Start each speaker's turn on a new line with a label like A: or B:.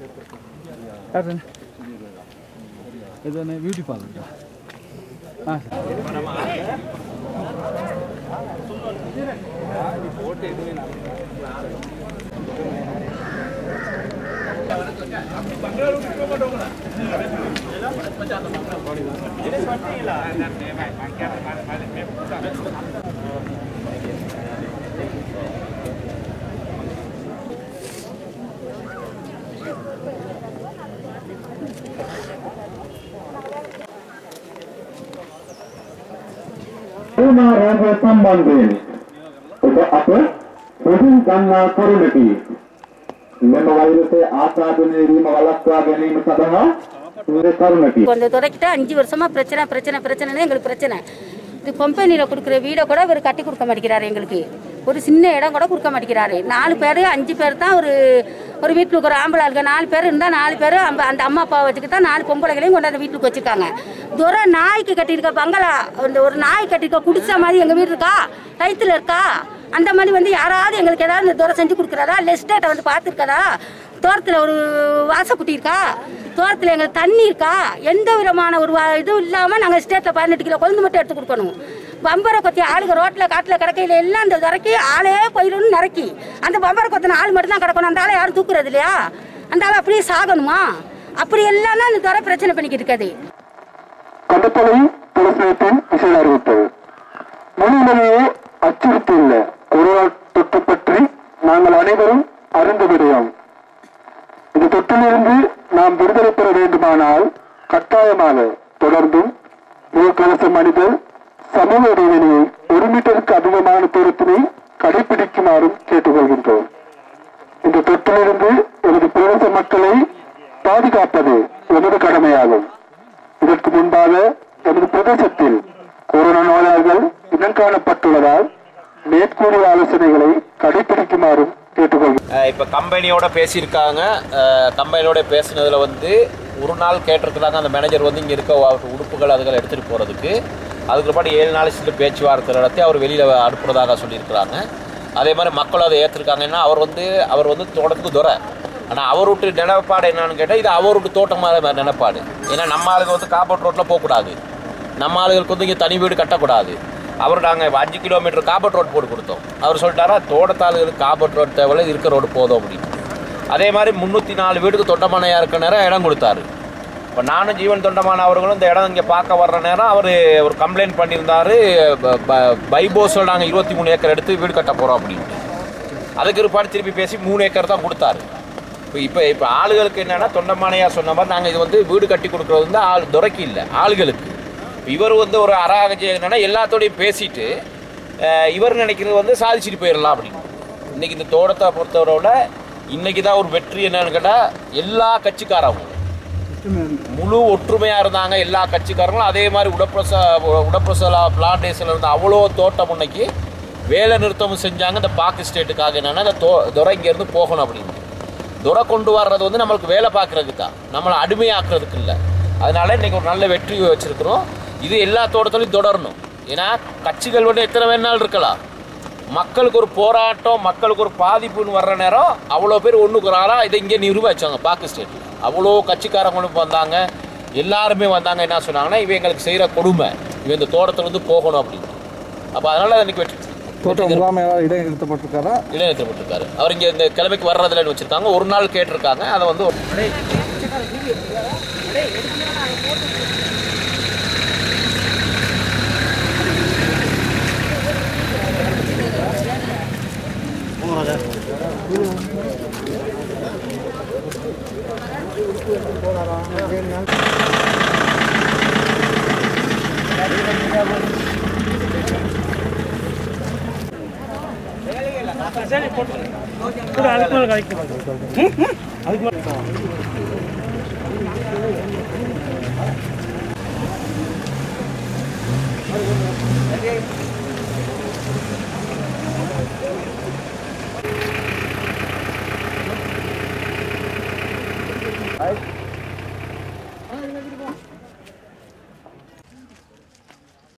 A: யாருண்ணே இது என்ன beauty parlour ஆ
B: පුනාරාභ සම්බන්ධයෙන් ඔබ අප හොඳින් ගන්නා කරුණකි. මෙම වෛරසය ආසාදනය වීම වළක්වා ගැනීම සඳහා මේ කරුණකි.
C: கொஞ்சம் தொடக்கிட்டு அஞ்சு வருஷமா பிரச்சனை பிரச்சனை பிரச்சனைன்னு எங்களுக்கு பிரச்சனை இது கம்பெனியில் கொடுக்குற வீடை கூட இவர் கட்டி கொடுக்க மாட்டேங்கிறாரு எங்களுக்கு ஒரு சின்ன இடம் கூட கொடுக்க மாட்டேங்கிறாரு நாலு பேர் அஞ்சு பேர் தான் ஒரு ஒரு வீட்டுக்கு ஒரு ஆம்பளை ஆளுங்க நாலு பேர் இருந்தால் நாலு பேர் அந்த அம்மா அப்பாவை வச்சுக்கிட்டு தான் நாலு பொம்பளைகளையும் கொண்டாந்து வீட்டுக்கு வச்சுருக்காங்க துரை நாய்க்கு கட்டியிருக்க பங்களா அந்த ஒரு நாய் கட்டியிருக்க குடிசை மாதிரி எங்கள் வீடு இருக்கா கைத்தில் இருக்கா அந்த மாதிரி வந்து யாராவது எங்களுக்கு ஏதாவது இந்த துறை செஞ்சு கொடுக்குறாரா லெஸ்டேட்டை வந்து பார்த்துருக்காரா தோட்டத்தில் ஒரு வாசக்குட்டி இருக்கா தோட்டத்தில் எங்களுக்கு தண்ணி இருக்கா எந்த விதமான ஒரு வா- இதுவும் இல்லாமல் நாங்கள் ஸ்டேட்டில் பதினெட்டு கிலோ கொழுந்து மட்டும் எடுத்து கொடுக்கணும் பம்பரை கொத்தி ஆளுங்க ரோட்டில் காட்டில் கிடக்கையில எல்லாம் அந்த இறக்கி ஆளே போயிடும்னு நிறக்கி அந்த பம்பரை கொத்தின ஆள் மட்டும் தான் கிடக்கணும் அந்த ஆளை யாரும் தூக்குறது இல்லையா அந்த ஆள் அப்படியே சாகணுமா அப்படி எல்லாம் தான் இந்த துறை பிரச்சனை பண்ணிக்கிட்டு இருக்காது
B: கண்டத்தலை புலசேத்தின் விசேட அறிவிப்பு மொழியிலேயே அச்சுறுத்தியுள்ள கொரோனா தொற்று பற்றி நாங்கள் அனைவரும் அறிந்த விடயம் இந்த தொற்றிலிருந்து நாம் விடுதலை பெற வேண்டுமானால் கட்டாயமாக தொடர்ந்தும் முகக்கவசம் அணிதல் சமூக இடைவெளியை ஒரு மீட்டருக்கு அதிகமான தூரத்தினை கடைபிடிக்குமாறும் கேட்டுக்கொள்கின்றோம் இந்த தொற்றிலிருந்து எமது பிரதேச மக்களை பாதுகாப்பது எமது கடமையாகும் இதற்கு முன்பாக எமது பிரதேசத்தில் கொரோனா நோயாளிகள் இனம் காணப்பட்டுள்ளதால் மேற்கூறிய ஆலோசனைகளை கடைபிடிக்குமாறும் கேட்டுக்கொள்கிறேன்
D: அஹ் இப்ப கம்பெனியோட பேசியிருக்காங்க அஹ் கம்பெனியோட பேசுனதுல வந்து ஒரு நாள் கேட்டிருக்கிறாங்க அந்த மேனேஜர் வந்து இங்கே இருக்க அவருக்கு உடுப்புகள் அதுகளை எடுத்துகிட்டு போகிறதுக்கு அதுக்கப்புறம் ஏழு நாள் சில பேச்சுவார்த்தை நடத்தி அவர் வெளியில் அனுப்புறதாக சொல்லியிருக்கிறாங்க அதே மாதிரி மக்களும் அதை ஏற்றிருக்காங்கன்னா அவர் வந்து அவர் வந்து தோட்டத்துக்கு துறை ஆனால் அவர் விட்டு நிலப்பாடு என்னன்னு கேட்டால் இது அவர் விட்டு தோட்டமாக நிலப்பாடு ஏன்னா நம்ம ஆளுங்க வந்து காப்பட் ரோட்டில் போகக்கூடாது நம்ம ஆளுகளுக்கு வந்து இங்கே தனி வீடு கட்டக்கூடாது அவர் நாங்கள் அஞ்சு கிலோமீட்டர் காப்பட் ரோட் போட்டு கொடுத்தோம் அவர் சொல்லிட்டாரா தோட்டத்தாளுகளுக்கு காப்பட் ரோட் தேவையில்ல இருக்க ரோடு போதும் அப்படின்னு அதே மாதிரி முந்நூற்றி நாலு வீட்டுக்கு தொண்டமானையாக இருக்க நேரம் இடம் கொடுத்தாரு இப்போ நானும் ஜீவன் தொண்டமான அவர்களும் இந்த இடம் இங்கே பார்க்க வர்ற நேரம் அவர் ஒரு கம்ப்ளைண்ட் பண்ணியிருந்தாரு ப- ப- பைபோஸில் நாங்கள் இருபத்தி மூணு ஏக்கர் எடுத்து வீடு கட்ட போகிறோம் அப்படின்ட்டு அதுக்கு இருப்பாடு திருப்பி பேசி மூணு ஏக்கர் தான் கொடுத்தாரு இப்போ இப்போ இப்போ ஆளுகளுக்கு என்னன்னா தொண்டமானையா சொன்ன மாதிரி நாங்கள் இது வந்து வீடு கட்டி கொடுக்குறது வந்து ஆள் துறைக்கு இல்லை ஆளுகளுக்கு இவர் வந்து ஒரு அராகஜி என்னன்னா எல்லாத்தோடையும் பேசிட்டு அஹ், இவர் நினைக்கிறது வந்து சாதிச்சுட்டு போயிடலாம் அப்படின்னு இன்னைக்கு இந்த தோட்டத்தை பொறுத்தவரோட இன்னைக்கு தான் ஒரு வெற்றி என்னன்னு கேட்டால் எல்லா கட்சிக்காரங்களும் முழு ஒற்றுமையாக இருந்தாங்க எல்லா கட்சிக்காரங்களும் அதே மாதிரி உடப்பிரச உடப்பிரசலா பிளான்டேஷனில் இருந்த அவ்வளோ தோட்டம் இன்னைக்கு வேலை நிறுத்தமும் செஞ்சாங்க இந்த பாக்கு ஸ்டேட்டுக்காக என்னன்னா இந்த தோ துறை இங்கேருந்து போகணும் அப்படின்னு துறை கொண்டு வர்றது வந்து நம்மளுக்கு வேலை பார்க்கறதுக்கு தான் நம்மளை அடிமையாக்குறதுக்கு இல்லை அதனால இன்னைக்கு ஒரு நல்ல வெற்றி வச்சிருக்கிறோம் இது எல்லா தோட்டத்திலையும் தொடரணும் ஏன்னா கட்சிகள் வந்து எத்தனை வேணாலும் இருக்கலாம் மக்களுக்கு ஒரு போராட்டம் மக்களுக்கு ஒரு பாதிப்புன்னு வர்ற நேரம் அவ்வளோ பேர் ஒன்றுக்கு ஒரு ஆளாக இதை இங்கே நிர்வகிச்சாங்க பாக்கு ஸ்டேட்டில் அவ்வளோ கட்சிக்காரங்களும் வந்தாங்க எல்லாருமே வந்தாங்க என்ன சொன்னாங்கன்னா இவன் எங்களுக்கு செய்கிற கொடுமை இவன் இந்த தோட்டத்துலேருந்து போகணும் அப்படின்னு அப்போ அதனால இன்னைக்கு வெற்றி
A: தோட்டம் முகாமையாளர் இடம் நிறுத்தப்பட்டிருக்காரா
D: இடைநிறுத்தப்பட்டிருக்காரு அவர் இங்கே இந்த கிழமைக்கு வர்றதுலன்னு வச்சுருக்காங்க ஒரு நாள் கேட்டிருக்காங்க அதை வந்து ஒரு-
E: அதுக்கு